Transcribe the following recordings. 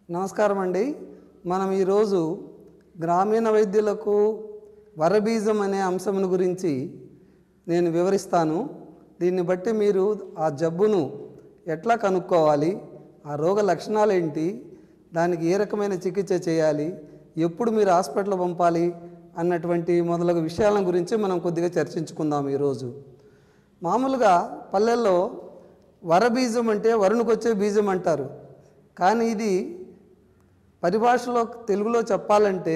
నమస్కారం అండి మనం ఈరోజు గ్రామీణ వైద్యులకు వరబీజం అనే అంశమును గురించి నేను వివరిస్తాను దీన్ని బట్టి మీరు ఆ జబ్బును ఎట్లా కనుక్కోవాలి ఆ రోగ లక్షణాలు ఏంటి దానికి ఏ రకమైన చికిత్స చేయాలి ఎప్పుడు మీరు హాస్పిటల్ పంపాలి అన్నటువంటి మొదలగు విషయాల గురించి మనం కొద్దిగా చర్చించుకుందాం ఈరోజు మామూలుగా పల్లెల్లో వరబీజం అంటే వరుణుకొచ్చే బీజం అంటారు కానీ ఇది పరిభాషలో తెలుగులో చెప్పాలంటే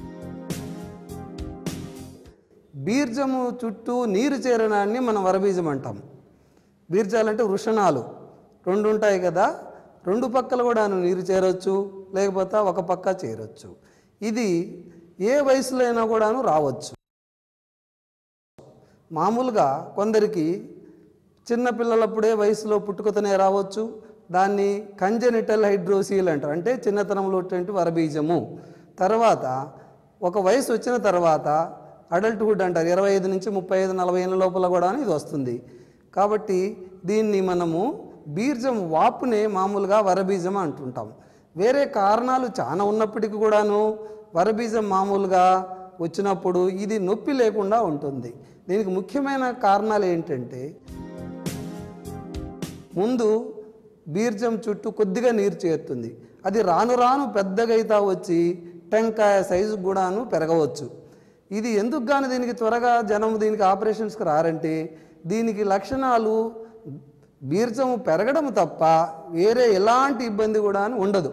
బీర్జము చుట్టూ నీరు చేరడాన్ని మనం వరబీజం అంటాం బీర్జాలంటే వృషణాలు రెండు ఉంటాయి కదా రెండు పక్కలు కూడా నీరు చేరొచ్చు లేకపోతే ఒక పక్క చేరొచ్చు ఇది ఏ వయసులో అయినా కూడాను రావచ్చు మామూలుగా కొందరికి చిన్న పిల్లలప్పుడే వయసులో పుట్టుకతోనే రావచ్చు దాన్ని కంజెనిటల్ హైడ్రోసీల్ అంటారు అంటే చిన్నతనంలో ఉన్నటువంటి వరబీజము తర్వాత ఒక వయసు వచ్చిన తర్వాత అడల్ట్హుడ్ అంటారు ఇరవై ఐదు నుంచి ముప్పై ఐదు నలభై ఏళ్ళ లోపల కూడా ఇది వస్తుంది కాబట్టి దీన్ని మనము బీర్జం వాపునే మామూలుగా వరబీజం అంటుంటాం వేరే కారణాలు చాలా ఉన్నప్పటికీ కూడాను వరబీజం మామూలుగా వచ్చినప్పుడు ఇది నొప్పి లేకుండా ఉంటుంది దీనికి ముఖ్యమైన కారణాలు ఏంటంటే ముందు బీర్జం చుట్టూ కొద్దిగా నీరు చేరుతుంది అది రాను రాను పెద్దగా అయితా వచ్చి టెంకాయ సైజు కూడాను పెరగవచ్చు ఇది ఎందుకు గాను దీనికి త్వరగా జనం దీనికి ఆపరేషన్స్కి రారంటే దీనికి లక్షణాలు బీర్జం పెరగడం తప్ప వేరే ఎలాంటి ఇబ్బంది కూడా ఉండదు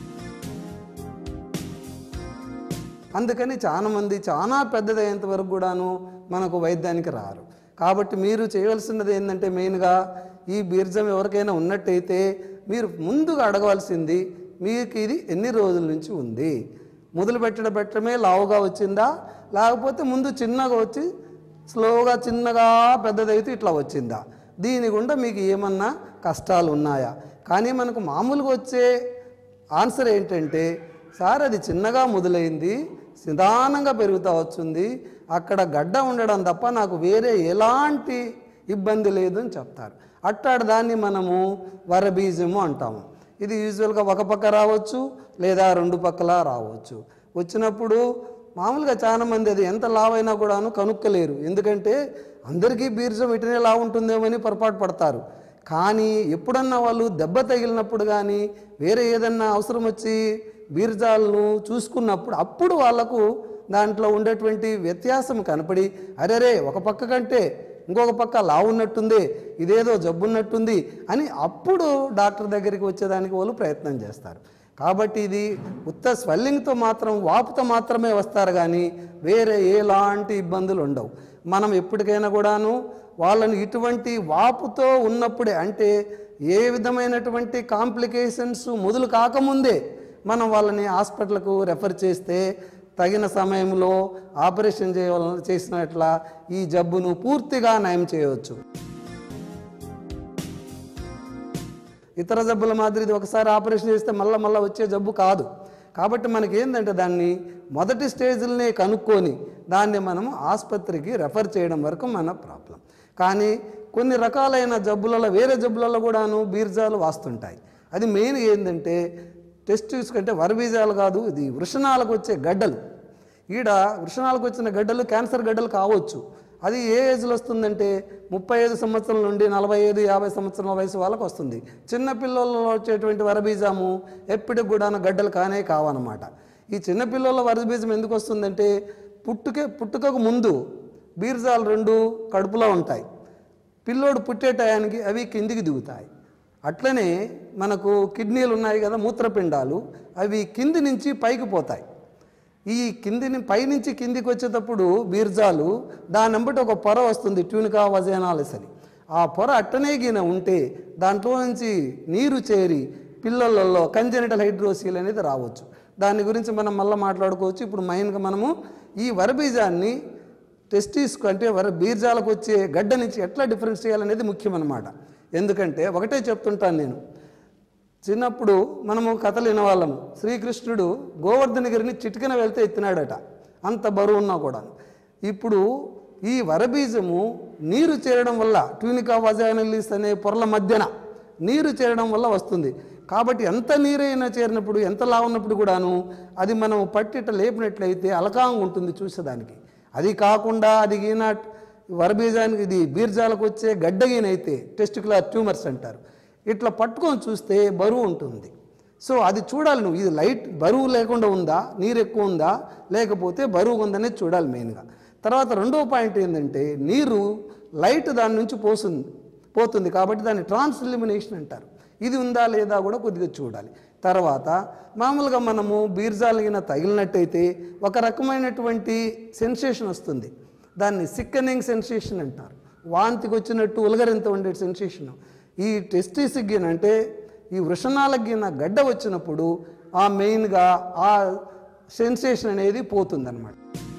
అందుకని చాలామంది చాలా పెద్దదయ్యేంత వరకు కూడాను మనకు వైద్యానికి రారు కాబట్టి మీరు చేయవలసినది ఏంటంటే మెయిన్గా ఈ బీర్జం ఎవరికైనా ఉన్నట్టయితే మీరు ముందుగా అడగవలసింది మీకు ఇది ఎన్ని రోజుల నుంచి ఉంది మొదలు పెట్టడం పెట్టడమే లావుగా వచ్చిందా లేకపోతే ముందు చిన్నగా వచ్చి స్లోగా చిన్నగా పెద్దదైతే ఇట్లా వచ్చిందా దీని గుండా మీకు ఏమన్నా కష్టాలు ఉన్నాయా కానీ మనకు మామూలుగా వచ్చే ఆన్సర్ ఏంటంటే సార్ అది చిన్నగా మొదలైంది నిదానంగా పెరుగుతూ వచ్చింది అక్కడ గడ్డ ఉండడం తప్ప నాకు వేరే ఎలాంటి ఇబ్బంది లేదు అని చెప్తారు అట్టాడు దాన్ని మనము వరబీజము అంటాము ఇది యూజువల్గా ఒక పక్క రావచ్చు లేదా రెండు పక్కల రావచ్చు వచ్చినప్పుడు మామూలుగా చాలామంది అది ఎంత లావైనా కూడాను కనుక్కలేరు ఎందుకంటే అందరికీ బీర్జం ఇటునే లావు ఉంటుందేమని పొరపాటు పడతారు కానీ ఎప్పుడన్నా వాళ్ళు దెబ్బ తగిలినప్పుడు కానీ వేరే ఏదన్నా అవసరం వచ్చి బీర్జాలను చూసుకున్నప్పుడు అప్పుడు వాళ్ళకు దాంట్లో ఉండేటువంటి వ్యత్యాసం కనపడి అరేరే ఒక పక్క కంటే ఇంకొక పక్క లావు ఉన్నట్టుంది ఇదేదో జబ్బు ఉన్నట్టుంది అని అప్పుడు డాక్టర్ దగ్గరికి వచ్చేదానికి వాళ్ళు ప్రయత్నం చేస్తారు కాబట్టి ఇది ఉత్త స్వెల్లింగ్తో మాత్రం వాపుతో మాత్రమే వస్తారు కానీ వేరే ఎలాంటి ఇబ్బందులు ఉండవు మనం ఎప్పటికైనా కూడాను వాళ్ళని ఇటువంటి వాపుతో ఉన్నప్పుడే అంటే ఏ విధమైనటువంటి కాంప్లికేషన్స్ మొదలు కాకముందే మనం వాళ్ళని హాస్పిటల్కు రెఫర్ చేస్తే తగిన సమయంలో ఆపరేషన్ చేయవల చేసినట్ల ఈ జబ్బును పూర్తిగా నయం చేయవచ్చు ఇతర జబ్బుల మాదిరి ఇది ఒకసారి ఆపరేషన్ చేస్తే మళ్ళీ మళ్ళీ వచ్చే జబ్బు కాదు కాబట్టి మనకి ఏంటంటే దాన్ని మొదటి స్టేజ్లనే కనుక్కొని దాన్ని మనము ఆసుపత్రికి రెఫర్ చేయడం వరకు మన ప్రాబ్లం కానీ కొన్ని రకాలైన జబ్బులలో వేరే జబ్బులలో కూడాను బీర్జాలు వాస్తుంటాయి అది మెయిన్ ఏంటంటే టెస్టిస్ కంటే వరబీజాలు కాదు ఇది వృషణాలకు వచ్చే గడ్డలు ఈడ వృషణాలకు వచ్చిన గడ్డలు క్యాన్సర్ గడ్డలు కావచ్చు అది ఏ ఏజ్లో వస్తుందంటే ముప్పై ఐదు సంవత్సరాల నుండి నలభై ఐదు యాభై సంవత్సరాల వయసు వాళ్ళకు వస్తుంది చిన్న పిల్లల్లో వచ్చేటువంటి వరబీజాము ఎప్పటికి కూడా గడ్డలు కానే కావన్నమాట ఈ చిన్న పిల్లల వరబీజం ఎందుకు వస్తుందంటే పుట్టుకే పుట్టుకకు ముందు బీర్జాలు రెండు కడుపులో ఉంటాయి పిల్లోడు పుట్టే టయానికి అవి కిందికి దిగుతాయి అట్లనే మనకు కిడ్నీలు ఉన్నాయి కదా మూత్రపిండాలు అవి కింది నుంచి పైకి పోతాయి ఈ కిందిని పైనుంచి కిందికి వచ్చేటప్పుడు బీర్జాలు దాని వెంబటి ఒక పొర వస్తుంది ట్యూనికా వజేనాలిస్ అని ఆ పొర అట్టనే గిన ఉంటే దాంట్లో నుంచి నీరు చేరి పిల్లలలో కంజెనిటల్ హైడ్రోసీల్ అనేది రావచ్చు దాని గురించి మనం మళ్ళీ మాట్లాడుకోవచ్చు ఇప్పుడు మైన్గా మనము ఈ వరబీజాన్ని టెస్టిస్కు అంటే వర బీర్జాలకు వచ్చే గడ్డ నుంచి ఎట్లా డిఫరెన్స్ చేయాలనేది ముఖ్యమన్నమాట ఎందుకంటే ఒకటే చెప్తుంటాను నేను చిన్నప్పుడు మనము కథలు వినవాళ్ళము శ్రీకృష్ణుడు గోవర్ధనగిరిని చిటికన వెళ్తే ఎత్తినాడట అంత బరువు ఉన్నా కూడా ఇప్పుడు ఈ వరబీజము నీరు చేరడం వల్ల ట్యూనికా వజానలిస్ అనే పొరల మధ్యన నీరు చేరడం వల్ల వస్తుంది కాబట్టి ఎంత నీరైనా చేరినప్పుడు ఎంత లా ఉన్నప్పుడు కూడాను అది మనం పట్టిట లేపినట్లయితే అలకాంగా ఉంటుంది చూసేదానికి అది కాకుండా అది ఈన వరబీజానికి ఇది బీర్జాలకు వచ్చే గడ్డగినైతే టెస్టికులర్ ట్యూమర్స్ అంటారు ఇట్లా పట్టుకొని చూస్తే బరువు ఉంటుంది సో అది చూడాలి నువ్వు ఇది లైట్ బరువు లేకుండా ఉందా నీరు ఎక్కువ ఉందా లేకపోతే బరువు ఉందనేది చూడాలి మెయిన్గా తర్వాత రెండవ పాయింట్ ఏంటంటే నీరు లైట్ దాని నుంచి పోస్తుంది పోతుంది కాబట్టి దాన్ని ట్రాన్స్ ఎలిమినేషన్ అంటారు ఇది ఉందా లేదా కూడా కొద్దిగా చూడాలి తర్వాత మామూలుగా మనము బీర్జాలగిన తగిలినట్టయితే ఒక రకమైనటువంటి సెన్సేషన్ వస్తుంది దాన్ని సిక్కనింగ్ సెన్సేషన్ అంటారు వాంతికి వచ్చినట్టు ఉలగరింత ఉండే సెన్సేషన్ ఈ టెస్టిసిగిన్ అంటే ఈ వృషణాలగిన గడ్డ వచ్చినప్పుడు ఆ మెయిన్గా ఆ సెన్సేషన్ అనేది పోతుందన్నమాట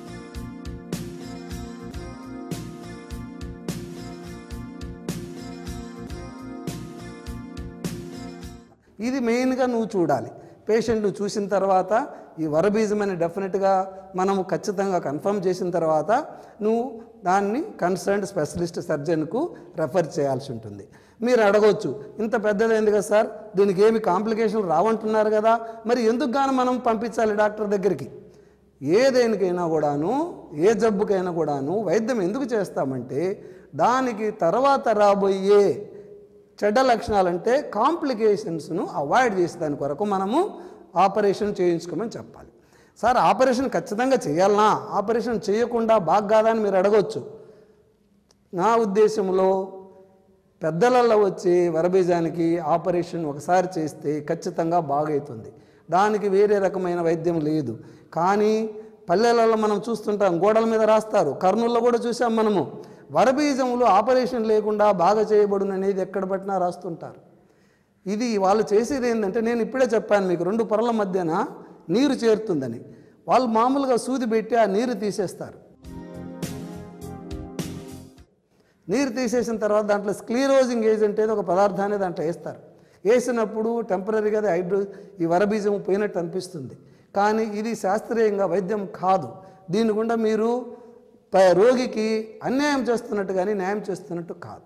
ఇది మెయిన్గా నువ్వు చూడాలి పేషెంట్ను చూసిన తర్వాత ఈ వరబీజం అని డెఫినెట్గా మనము ఖచ్చితంగా కన్ఫర్మ్ చేసిన తర్వాత నువ్వు దాన్ని కన్సర్న్డ్ స్పెషలిస్ట్ సర్జన్కు రెఫర్ చేయాల్సి ఉంటుంది మీరు అడగవచ్చు ఇంత పెద్దదైంది కదా సార్ దీనికి ఏమి కాంప్లికేషన్లు రావంటున్నారు కదా మరి ఎందుకు గాను మనం పంపించాలి డాక్టర్ దగ్గరికి ఏ దేనికైనా కూడాను ఏ జబ్బుకైనా కూడాను వైద్యం ఎందుకు చేస్తామంటే దానికి తర్వాత రాబోయే చెడ్డ లక్షణాలంటే కాంప్లికేషన్స్ను అవాయిడ్ చేసేదాని కొరకు మనము ఆపరేషన్ చేయించుకోమని చెప్పాలి సార్ ఆపరేషన్ ఖచ్చితంగా చేయాలనా ఆపరేషన్ చేయకుండా బాగా కాదా అని మీరు అడగవచ్చు నా ఉద్దేశంలో పెద్దలలో వచ్చే వరబీజానికి ఆపరేషన్ ఒకసారి చేస్తే ఖచ్చితంగా బాగవుతుంది దానికి వేరే రకమైన వైద్యం లేదు కానీ పల్లెలలో మనం చూస్తుంటాం గోడల మీద రాస్తారు కర్నూల్లో కూడా చూసాం మనము వరబీజములు ఆపరేషన్ లేకుండా బాగా చేయబడును అనేది ఎక్కడ పట్టినా రాస్తుంటారు ఇది వాళ్ళు చేసేది ఏంటంటే నేను ఇప్పుడే చెప్పాను మీకు రెండు పొరల మధ్యన నీరు చేరుతుందని వాళ్ళు మామూలుగా సూది పెట్టి ఆ నీరు తీసేస్తారు నీరు తీసేసిన తర్వాత దాంట్లో స్క్లీరోజింగ్ ఏజెంట్ ఏదో ఒక పదార్థాన్ని దాంట్లో వేస్తారు వేసినప్పుడు టెంపరీగా అది హైడ్రో ఈ వరబీజం పోయినట్టు అనిపిస్తుంది కానీ ఇది శాస్త్రీయంగా వైద్యం కాదు దీని గుండా మీరు ప- రోగికి అన్యాయం చేస్తున్నట్టు కానీ న్యాయం చేస్తున్నట్టు కాదు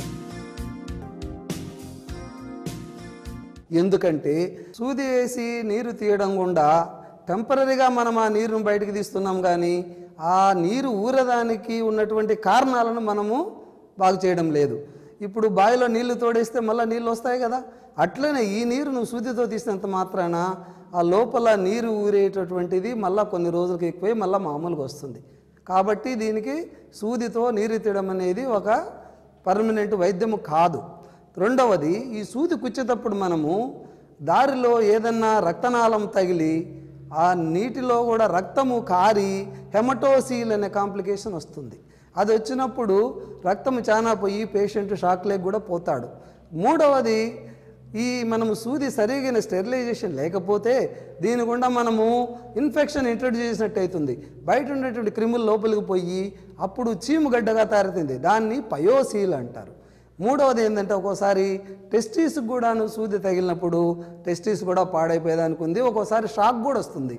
ఎందుకంటే సూది వేసి నీరు తీయడం గుండా టెంపరీగా మనం ఆ నీరును బయటికి తీస్తున్నాం కానీ ఆ నీరు ఊరదానికి ఉన్నటువంటి కారణాలను మనము బాగు చేయడం లేదు ఇప్పుడు బావిలో నీళ్లు తోడేస్తే మళ్ళీ నీళ్ళు వస్తాయి కదా అట్లనే ఈ నీరు నువ్వు సూదితో తీసినంత మాత్రాన ఆ లోపల నీరు ఊరేటటువంటిది మళ్ళీ కొన్ని రోజులకి ఎక్కువై మళ్ళీ మామూలుగా వస్తుంది కాబట్టి దీనికి సూదితో నీరు తీయడం అనేది ఒక పర్మనెంట్ వైద్యము కాదు రెండవది ఈ సూది కుచ్చేటప్పుడు మనము దారిలో ఏదన్నా రక్తనాళం తగిలి ఆ నీటిలో కూడా రక్తము కారి హెమటోసీల్ అనే కాంప్లికేషన్ వస్తుంది అది వచ్చినప్పుడు రక్తం చాలా పోయి పేషెంట్ షాక్ లేక కూడా పోతాడు మూడవది ఈ మనము సూది సరిగిన స్టెరిలైజేషన్ లేకపోతే దీని గుండా మనము ఇన్ఫెక్షన్ ఇంట్రడ్యూస్ చేసినట్టు అవుతుంది బయట ఉండేటువంటి క్రిములు లోపలికి పోయి అప్పుడు చీముగడ్డగా తయారవుతుంది దాన్ని పయోసీల్ అంటారు మూడవది ఏంటంటే ఒక్కోసారి టెస్టీస్ కూడాను సూది తగిలినప్పుడు టెస్టీస్ కూడా పాడైపోయేదానికి ఉంది ఒక్కోసారి షాక్ కూడా వస్తుంది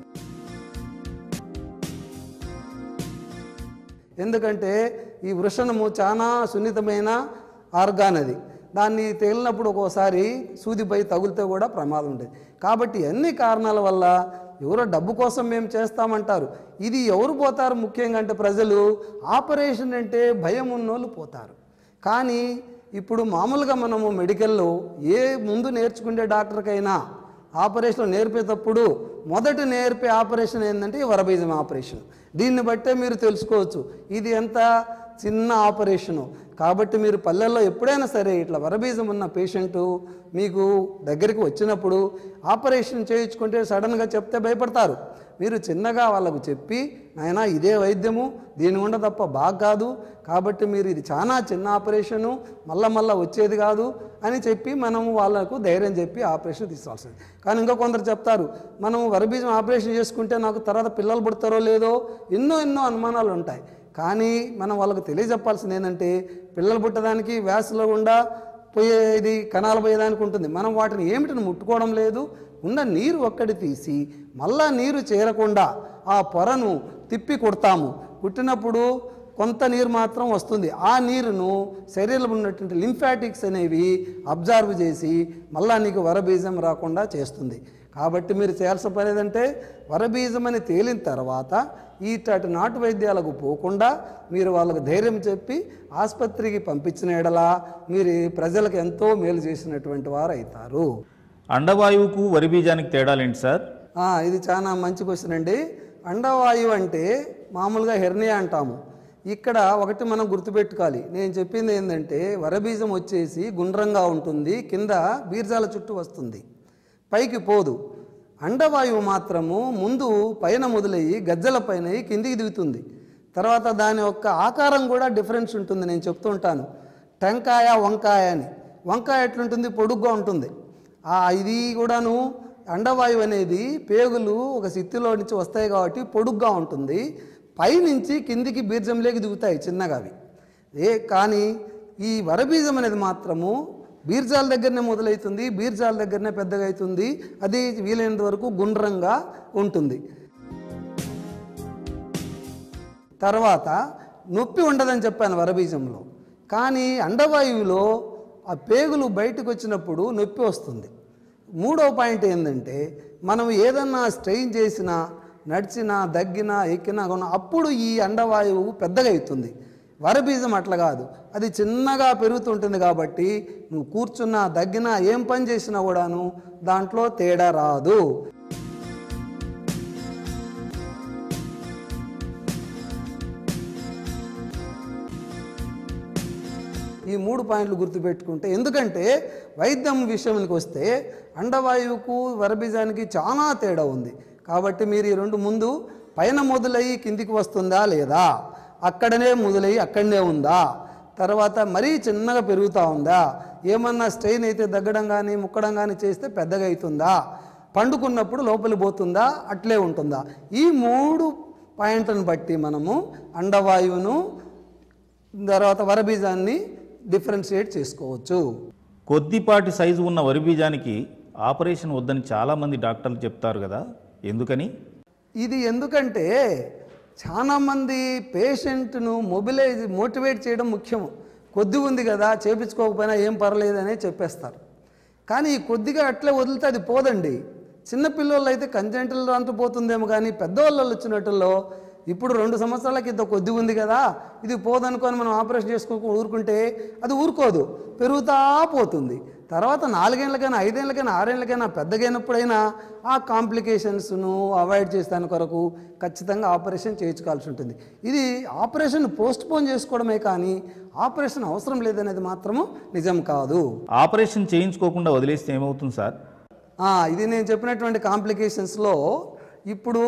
ఎందుకంటే ఈ వృషణము చాలా సున్నితమైన ఆర్గాన్ అది దాన్ని తగిలినప్పుడు ఒక్కోసారి సూదిపై తగిలితే కూడా ప్రమాదం ఉంటుంది కాబట్టి అన్ని కారణాల వల్ల ఎవరో డబ్బు కోసం మేము చేస్తామంటారు ఇది ఎవరు పోతారు ముఖ్యంగా అంటే ప్రజలు ఆపరేషన్ అంటే భయం ఉన్నోళ్ళు పోతారు కానీ ఇప్పుడు మామూలుగా మనము మెడికల్లో ఏ ముందు నేర్చుకునే డాక్టర్కైనా ఆపరేషన్ నేర్పేటప్పుడు మొదటి నేర్పే ఆపరేషన్ ఏంటంటే ఈ వరబీజం ఆపరేషన్ దీన్ని బట్టే మీరు తెలుసుకోవచ్చు ఇది ఎంత చిన్న ఆపరేషను కాబట్టి మీరు పల్లెల్లో ఎప్పుడైనా సరే ఇట్లా వరబీజం ఉన్న పేషెంటు మీకు దగ్గరికి వచ్చినప్పుడు ఆపరేషన్ చేయించుకుంటే సడన్గా చెప్తే భయపడతారు మీరు చిన్నగా వాళ్ళకు చెప్పి నాయనా ఇదే వైద్యము దీని గుండా తప్ప బాగా కాదు కాబట్టి మీరు ఇది చాలా చిన్న ఆపరేషను మళ్ళా మళ్ళా వచ్చేది కాదు అని చెప్పి మనము వాళ్ళకు ధైర్యం చెప్పి ఆపరేషన్ తీసుకోవాల్సింది కానీ ఇంకా కొందరు చెప్తారు మనం వరబీజం ఆపరేషన్ చేసుకుంటే నాకు తర్వాత పిల్లలు పుడతారో లేదో ఎన్నో ఎన్నో అనుమానాలు ఉంటాయి కానీ మనం వాళ్ళకు తెలియజెప్పాల్సింది ఏంటంటే పిల్లలు పుట్టడానికి వ్యాసులో గుండా పోయేది కణాలు పోయేదానికి ఉంటుంది మనం వాటిని ఏమిటిని ముట్టుకోవడం లేదు ఉన్న నీరు ఒక్కటి తీసి మళ్ళా నీరు చేరకుండా ఆ పొరను తిప్పి కొడతాము కుట్టినప్పుడు కొంత నీరు మాత్రం వస్తుంది ఆ నీరును శరీరంలో ఉన్నటువంటి లింఫాటిక్స్ అనేవి అబ్జర్వ్ చేసి మళ్ళా నీకు వరబీజం రాకుండా చేస్తుంది కాబట్టి మీరు చేయాల్సిన పని ఏదంటే వరబీజం అని తేలిన తర్వాత ఈటటి నాటు వైద్యాలకు పోకుండా మీరు వాళ్ళకు ధైర్యం చెప్పి ఆసుపత్రికి పంపించిన ఎడలా మీరు ప్రజలకు ఎంతో మేలు చేసినటువంటి వారు అవుతారు అండవాయువుకు వరి బీజానికి తేడాలేంటి సార్ ఆ, ఇది చాలా మంచి క్వశ్చన్ అండి అండవాయువు అంటే మామూలుగా హెర్నియా అంటాము ఇక్కడ ఒకటి మనం గుర్తుపెట్టుకోవాలి నేను చెప్పింది ఏంటంటే వరబీజం వచ్చేసి గుండ్రంగా ఉంటుంది కింద బీర్జాల చుట్టూ వస్తుంది పైకి పోదు అండవాయువు మాత్రము ముందు పైన మొదలయ్యి గజ్జల పైన కిందికి దిగుతుంది తర్వాత దాని యొక్క ఆకారం కూడా డిఫరెన్స్ ఉంటుంది నేను చెప్తూ ఉంటాను టెంకాయ వంకాయ అని వంకాయ ఎట్లుంటుంది పొడుగ్గా ఉంటుంది ఆ ఇది కూడాను అండవాయువు అనేది పేగులు ఒక సిత్తిలో నుంచి వస్తాయి కాబట్టి పొడుగ్గా ఉంటుంది పైనుంచి కిందికి బీర్జంలోకి దిగుతాయి చిన్నగా అవి ఏ కానీ ఈ వరబీజం అనేది మాత్రము బీర్జాల దగ్గరనే మొదలవుతుంది బీర్జాల దగ్గరనే పెద్దగా అవుతుంది అది వీలైనంత వరకు గుండ్రంగా ఉంటుంది తర్వాత నొప్పి ఉండదని చెప్పాను వరబీజంలో కానీ అండవాయువులో ఆ పేగులు బయటకు వచ్చినప్పుడు నొప్పి వస్తుంది మూడో పాయింట్ ఏంటంటే మనం ఏదన్నా స్ట్రెయిన్ చేసినా నడిచినా దగ్గినా ఎక్కినా కొన్నా అప్పుడు ఈ అండవాయువు పెద్దగా అవుతుంది వరబీజం అట్లా కాదు అది చిన్నగా పెరుగుతుంటుంది కాబట్టి నువ్వు కూర్చున్నా దగ్గినా ఏం పని చేసినా కూడాను దాంట్లో తేడా రాదు ఈ మూడు పాయింట్లు గుర్తుపెట్టుకుంటే ఎందుకంటే వైద్యం విషయానికి వస్తే అండవాయువుకు వరబీజానికి చాలా తేడా ఉంది కాబట్టి మీరు ఈ రెండు ముందు పైన మొదలయ్యి కిందికి వస్తుందా లేదా అక్కడనే మొదలయ్యి అక్కడనే ఉందా తర్వాత మరీ చిన్నగా పెరుగుతూ ఉందా ఏమన్నా స్ట్రెయిన్ అయితే దగ్గడం కానీ ముక్కడం కానీ చేస్తే పెద్దగా అవుతుందా పండుకున్నప్పుడు లోపలి పోతుందా అట్లే ఉంటుందా ఈ మూడు పాయింట్లను బట్టి మనము అండవాయువును తర్వాత వరబీజాన్ని డిఫరెన్షియేట్ చేసుకోవచ్చు కొద్దిపాటి సైజు ఉన్న వరి బీజానికి ఆపరేషన్ వద్దని చాలామంది డాక్టర్లు చెప్తారు కదా ఎందుకని ఇది ఎందుకంటే చాలామంది పేషెంట్ను మొబిలైజ్ మోటివేట్ చేయడం ముఖ్యము కొద్ది ఉంది కదా చేపించుకోకపోయినా ఏం పర్లేదనే చెప్పేస్తారు కానీ ఈ కొద్దిగా అట్లే వదిలితే అది పోదండి చిన్న పిల్లలు అయితే కంజెంటల్లో అంటూ పోతుందేమో కానీ పెద్దవాళ్ళు వచ్చినట్టులో ఇప్పుడు రెండు సంవత్సరాలకి ఇంత కొద్ది ఉంది కదా ఇది పోదనుకొని మనం ఆపరేషన్ చేసుకోక ఊరుకుంటే అది ఊరుకోదు పెరుగుతా పోతుంది తర్వాత నాలుగేళ్ళకైనా ఐదేళ్ళకైనా ఆరేళ్ళకైనా పెద్దగైనప్పుడైనా ఆ కాంప్లికేషన్స్ను అవాయిడ్ చేస్తాను కొరకు ఖచ్చితంగా ఆపరేషన్ చేయించుకోవాల్సి ఉంటుంది ఇది ఆపరేషన్ పోస్ట్ పోన్ చేసుకోవడమే కానీ ఆపరేషన్ అవసరం లేదనేది మాత్రము నిజం కాదు ఆపరేషన్ చేయించుకోకుండా వదిలేస్తే ఏమవుతుంది సార్ ఆ, ఇది నేను చెప్పినటువంటి కాంప్లికేషన్స్లో ఇప్పుడు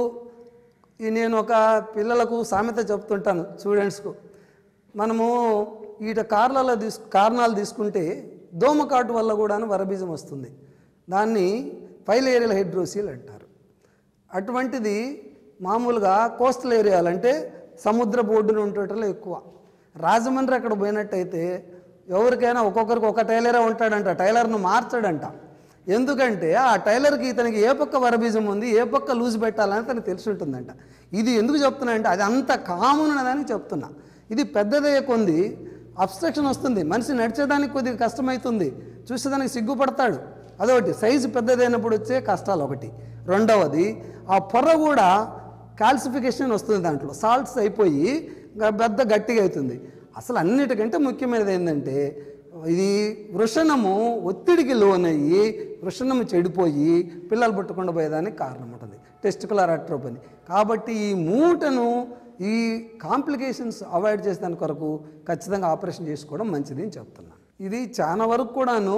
ఈ నేను ఒక పిల్లలకు సామెత చెప్తుంటాను స్టూడెంట్స్కు మనము ఈట కార్లలో తీసు కారణాలు తీసుకుంటే దోమకాటు వల్ల కూడాను వరబీజం వస్తుంది దాన్ని ఫైలేరియల్ హైడ్రోసిల్ అంటారు అటువంటిది మామూలుగా కోస్టల్ ఏరియాలు అంటే సముద్ర బొడ్డున ఉండటంలో ఎక్కువ రాజమండ్రి అక్కడ పోయినట్టయితే ఎవరికైనా ఒక్కొక్కరికి ఒక టైలరే ఉంటాడంట టైలర్ను మార్చాడంట ఎందుకంటే ఆ టైలర్కి ఇతనికి ఏ పక్క వరబీజం ఉంది ఏ పక్క లూజ్ పెట్టాలని తనకు తెలిసి ఉంటుందంట ఇది ఎందుకు చెప్తున్నా అంటే అది అంత కామన్ ఉన్నదని చెప్తున్నా ఇది పెద్దదయ్యే కొంది అబ్స్ట్రక్షన్ వస్తుంది మనిషి నడిచేదానికి కొద్దిగా కష్టమవుతుంది చూసేదానికి సిగ్గుపడతాడు అదొకటి సైజు పెద్దదైనప్పుడు వచ్చే కష్టాలు ఒకటి రెండవది ఆ పొర కూడా కాల్సిఫికేషన్ వస్తుంది దాంట్లో సాల్ట్స్ అయిపోయి గ- పెద్ద గట్టిగా అవుతుంది అసలు అన్నిటికంటే ముఖ్యమైనది ఏంటంటే ఇది వృషణము ఒత్తిడికి లోనయ్యి వృషణము చెడిపోయి పిల్లలు పుట్టకుండా పోయేదానికి కారణం ఉంటుంది టెస్టికులర్ అట్రోపని కాబట్టి ఈ మూటను ఈ కాంప్లికేషన్స్ అవాయిడ్ చేసేదాని కొరకు ఖచ్చితంగా ఆపరేషన్ చేసుకోవడం మంచిది అని చెప్తున్నాను ఇది చాలా వరకు కూడాను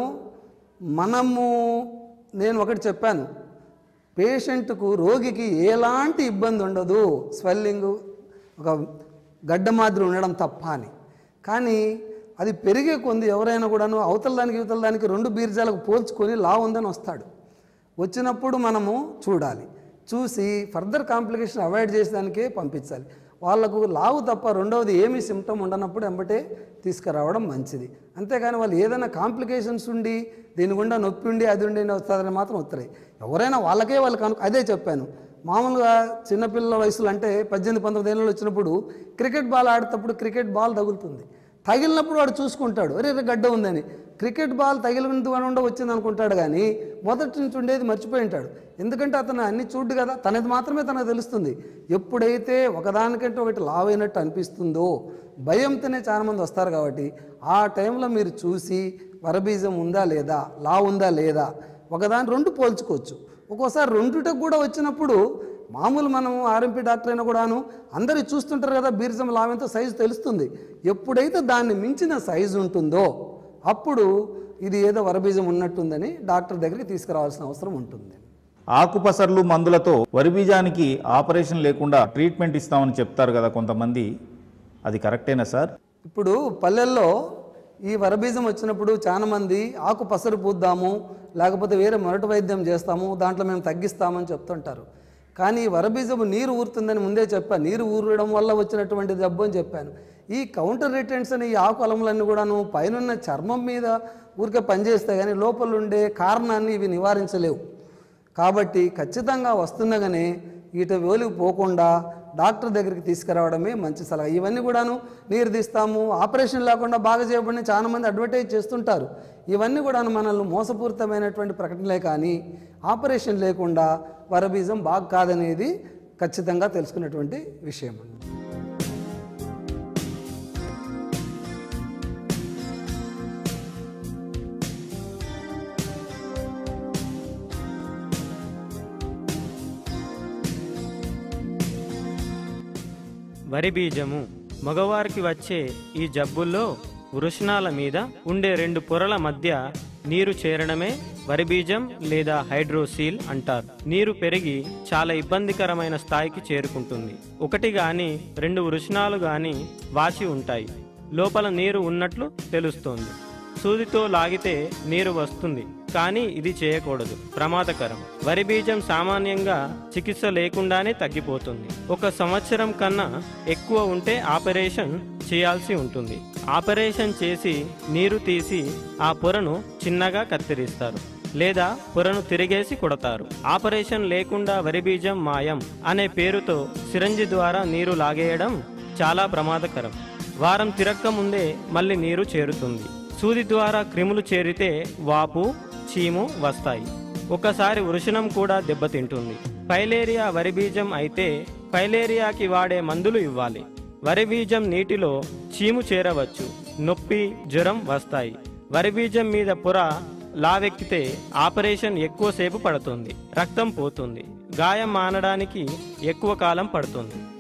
మనము నేను ఒకటి చెప్పాను పేషెంట్కు రోగికి ఎలాంటి ఇబ్బంది ఉండదు స్వెల్లింగ్ ఒక గడ్డ మాదిరి ఉండడం తప్ప అని కానీ అది పెరిగే కొంది ఎవరైనా కూడాను అవతల దానికి ఇవతల దానికి రెండు బీర్జాలకు పోల్చుకొని లా ఉందని వస్తాడు వచ్చినప్పుడు మనము చూడాలి చూసి ఫర్దర్ కాంప్లికేషన్ అవాయిడ్ చేసేదానికే పంపించాలి వాళ్ళకు లావు తప్ప రెండవది ఏమీ సిమ్టమ్ ఉండనప్పుడు ఎంబటే తీసుకురావడం మంచిది అంతేగాని వాళ్ళు ఏదైనా కాంప్లికేషన్స్ ఉండి దీని గుండా నొప్పి ఉండి అది ఉండి వస్తుందని మాత్రం వస్తాయి ఎవరైనా వాళ్ళకే వాళ్ళకి అను అదే చెప్పాను మామూలుగా చిన్నపిల్లల వయసులో అంటే పద్దెనిమిది పంతొమ్మిది ఏళ్ళు వచ్చినప్పుడు క్రికెట్ బాల్ ఆడేటప్పుడు క్రికెట్ బాల్ తగులుతుంది తగిలినప్పుడు వాడు చూసుకుంటాడు అరే రే గడ్డ ఉందని క్రికెట్ బాల్ తగిలింది అని ఉండ వచ్చింది అనుకుంటాడు కానీ మొదటి నుంచి ఉండేది మర్చిపోయి ఉంటాడు ఎందుకంటే అతను అన్ని చూడ్డు కదా తనది మాత్రమే తనకు తెలుస్తుంది ఎప్పుడైతే ఒకదానికంటే ఒకటి లావైనట్టు అనిపిస్తుందో భయంతోనే చాలామంది వస్తారు కాబట్టి ఆ టైంలో మీరు చూసి వరబీజం ఉందా లేదా లా ఉందా లేదా ఒకదాని రెండు పోల్చుకోవచ్చు ఒక్కోసారి రెండుటకు కూడా వచ్చినప్పుడు మామూలు మనం ఆర్ఎంపీ డాక్టర్ అయినా కూడాను అందరు చూస్తుంటారు కదా బీర్జం లావెంతో సైజు తెలుస్తుంది ఎప్పుడైతే దాన్ని మించిన సైజు ఉంటుందో అప్పుడు ఇది ఏదో వరబీజం ఉన్నట్టుందని డాక్టర్ దగ్గరికి తీసుకురావాల్సిన అవసరం ఉంటుంది ఆకుపసర్లు మందులతో వరి బీజానికి ఆపరేషన్ లేకుండా ట్రీట్మెంట్ ఇస్తామని చెప్తారు కదా కొంతమంది అది కరెక్టేనా సార్ ఇప్పుడు పల్లెల్లో ఈ వరబీజం వచ్చినప్పుడు చాలా మంది ఆకు పసరు పూద్దాము లేకపోతే వేరే మొరటి వైద్యం చేస్తాము దాంట్లో మేము తగ్గిస్తామని చెప్తుంటారు కానీ ఈ వరబీజం నీరు ఊరుతుందని ముందే చెప్పాను నీరు ఊరడం వల్ల వచ్చినటువంటి జబ్బు అని చెప్పాను ఈ కౌంటర్ రిటెంట్స్ అనే ఈ ఆకు అలములన్నీ కూడాను పైనున్న చర్మం మీద ఊరికే పనిచేస్తాయి కానీ లోపల ఉండే కారణాన్ని ఇవి నివారించలేవు కాబట్టి ఖచ్చితంగా వస్తుండగానే ఈట వేలుగు పోకుండా డాక్టర్ దగ్గరికి తీసుకురావడమే మంచి సలహా ఇవన్నీ కూడాను నీరు తీస్తాము ఆపరేషన్ లేకుండా బాగా చేయబడిన చాలా మంది అడ్వర్టైజ్ చేస్తుంటారు ఇవన్నీ కూడాను మనల్ని మోసపూరితమైనటువంటి ప్రకటనలే కానీ ఆపరేషన్ లేకుండా వరబీజం బాగా కాదనేది ఖచ్చితంగా తెలుసుకున్నటువంటి విషయం అండి వరి బీజము మగవారికి వచ్చే ఈ జబ్బుల్లో వృషణాల మీద ఉండే రెండు పొరల మధ్య నీరు చేరడమే వరి బీజం లేదా హైడ్రోసీల్ అంటారు నీరు పెరిగి చాలా ఇబ్బందికరమైన స్థాయికి చేరుకుంటుంది ఒకటి గాని రెండు వృషణాలు గాని వాచి ఉంటాయి లోపల నీరు ఉన్నట్లు తెలుస్తోంది సూదితో లాగితే నీరు వస్తుంది కానీ ఇది చేయకూడదు ప్రమాదకరం వరి బీజం సామాన్యంగా చికిత్స లేకుండానే తగ్గిపోతుంది ఒక సంవత్సరం కన్నా ఎక్కువ ఉంటే ఆపరేషన్ చేయాల్సి ఉంటుంది ఆపరేషన్ చేసి నీరు తీసి ఆ పొరను చిన్నగా కత్తిరిస్తారు లేదా పొరను తిరిగేసి కొడతారు ఆపరేషన్ లేకుండా వరి బీజం మాయం అనే పేరుతో సిరంజి ద్వారా నీరు లాగేయడం చాలా ప్రమాదకరం వారం తిరక్క ముందే మళ్ళీ నీరు చేరుతుంది సూది ద్వారా క్రిములు చేరితే వాపు చీము వస్తాయి ఒకసారి వృషణం కూడా దెబ్బతింటుంది ఫైలేరియా వరి బీజం అయితే ఫైలేరియాకి వాడే మందులు ఇవ్వాలి వరి బీజం నీటిలో చీము చేరవచ్చు నొప్పి జ్వరం వస్తాయి వరి బీజం మీద పొర లావెక్కితే ఆపరేషన్ ఎక్కువసేపు పడుతుంది రక్తం పోతుంది గాయం మానడానికి ఎక్కువ కాలం పడుతుంది